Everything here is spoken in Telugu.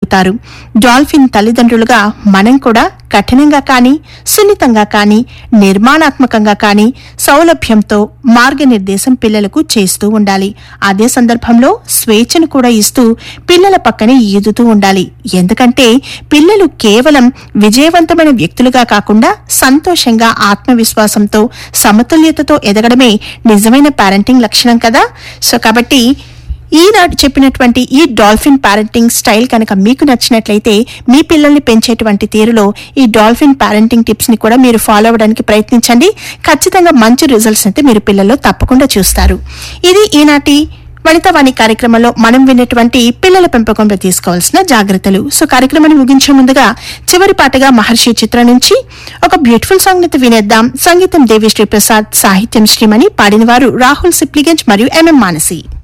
చేయగలుగుతారు డాల్ఫిన్ తల్లిదండ్రులుగా మనం కూడా కఠినంగా కానీ సున్నితంగా కానీ నిర్మాణాత్మకంగా కానీ సౌలభ్యంతో మార్గనిర్దేశం పిల్లలకు చేస్తూ ఉండాలి అదే సందర్భంలో స్వేచ్ఛను కూడా ఇస్తూ పిల్లల పక్కనే ఈదుతూ ఉండాలి ఎందుకంటే పిల్లలు కేవలం విజయవంతమైన వ్యక్తులుగా కాకుండా సంతోషంగా ఆత్మవిశ్వాసంతో సమతుల్యతతో ఎదగడమే నిజమైన పారెంటింగ్ లక్షణం కదా సో కాబట్టి ఈనాడు చెప్పినటువంటి ఈ డాల్ఫిన్ పారెంటింగ్ స్టైల్ కనుక మీకు నచ్చినట్లయితే మీ పిల్లల్ని పెంచేటువంటి తీరులో ఈ డాల్ఫిన్ పారెంటింగ్ టిప్స్ ని కూడా మీరు ఫాలో అవ్వడానికి ప్రయత్నించండి ఖచ్చితంగా మంచి రిజల్ట్స్ అయితే మీరు పిల్లల్లో తప్పకుండా చూస్తారు ఇది ఈనాటి వనితవాణి కార్యక్రమంలో మనం విన్నటువంటి పిల్లల పెంపకంలో తీసుకోవాల్సిన జాగ్రత్తలు సో కార్యక్రమాన్ని ముగించే ముందుగా చివరి పాటగా మహర్షి చిత్రం నుంచి ఒక బ్యూటిఫుల్ సాంగ్ ని వినేద్దాం సంగీతం దేవిశ్రీ ప్రసాద్ సాహిత్యం శ్రీమణి పాడినవారు రాహుల్ సిప్లిగంజ్ మరియు ఎంఎం మానసి